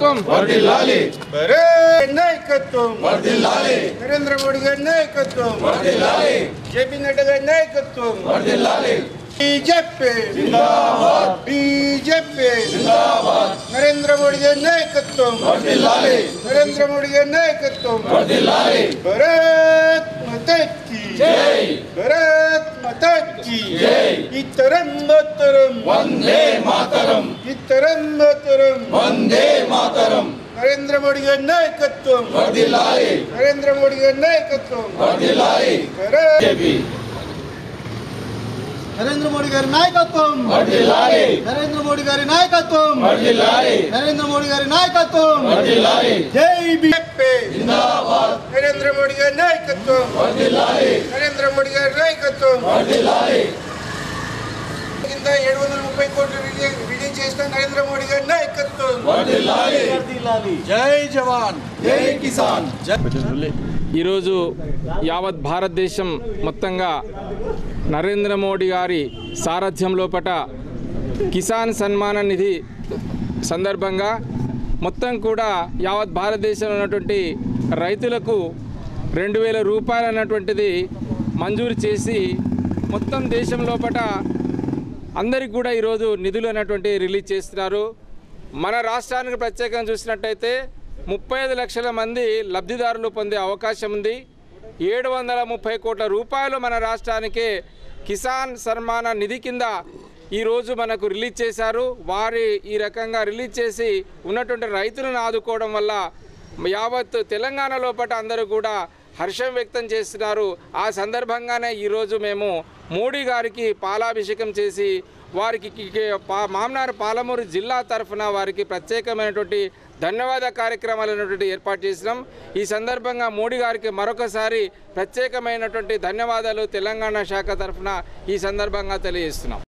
నాయకత్వం భారత్ నాయకత్వం నరేంద్ర మోడీ గారి నాయకత్వం జేపీ నడ్డా గారి నాయకత్వం బీజేపీ బీజేపీ నరేంద్ర మోడీ గారి నాయకత్వం నరేంద్ర మోడీ గారి నాయకత్వం భారత్ మాతా కీ భారత్ మాతా కీ ఇతరం మాతరం వందే మాతరం ఇతరం మాతరం వందే మాతరం నరేంద్ర మోడీ గారి నాయకత్వం వర్ధిల్లాలి నరేంద్ర మోడీ గారి నాయకత్వం వర్ధిల్లాలి భారత్ బీజేపీ నరేంద్ర మోడీ గారి నాయకత్వం వర్ధిల్లాలి నరేంద్ర మోడీ గారి నాయకత్వం వర్ధిల్లాలి నరేంద్ర మోడీ గారి నాయకత్వం వర్ధిల్లాలి జై బి బీజేపీ నరేంద్ర మోడీ గారి నాయకత్వం వర్ధిల్లాలి నరేంద్ర మోడీ గారి నాయకత్వం వర్ధిల్లాలి కింద ఏడు వందల ముప్పై కోట్లు రిలీజ్ రిలీజ్ చేసిన నరేంద్ర మోడీ గారి నాయకత్వం వర్ధిల్లాలి జై జవాన్ జై కిసాన్ ఈరోజు యావత్ భారతదేశం మొత్తంగా నరేంద్ర మోడీ గారి సారథ్యం లోపట కిసాన్ సన్మాన నిధి సందర్భంగా మొత్తం కూడా యావత్ భారతదేశంలో ఉన్నటువంటి రైతులకు రెండు వేల రూపాయలు అన్నటువంటిది మంజూరు చేసి మొత్తం దేశం లోపట అందరికి కూడా ఈరోజు నిధులు అన్నటువంటి రిలీజ్ చేస్తున్నారు మన రాష్ట్రానికి ప్రత్యేకంగా చూసినట్టయితే ముప్పై ఐదు లక్షల మంది లబ్ధిదారులు పొందే అవకాశం ఉంది ఏడు వందల ముప్పై కోట్ల రూపాయలు మన రాష్ట్రానికి కిసాన్ సన్మాన నిధి కింద ఈరోజు మనకు రిలీజ్ చేశారు వారి ఈ రకంగా రిలీజ్ చేసి ఉన్నటువంటి రైతులను ఆదుకోవడం వల్ల యావత్ తెలంగాణ లోపల అందరూ కూడా హర్షం వ్యక్తం చేస్తున్నారు ఆ సందర్భంగానే ఈరోజు మేము మోడీ గారికి పాలాభిషేకం చేసి వారికి కి- కి- పా- మామనార్ పాలమూరు జిల్లా తరఫున వారికి ప్రత్యేకమైనటువంటి ధన్యవాద కార్యక్రమాలు అనేటువంటి ఏర్పాటు చేసినాం ఈ సందర్భంగా మోడీ గారికి మరొకసారి ప్రత్యేకమైనటువంటి ధన్యవాదాలు తెలంగాణ శాఖ తరఫున ఈ సందర్భంగా తెలియజేస్తున్నాం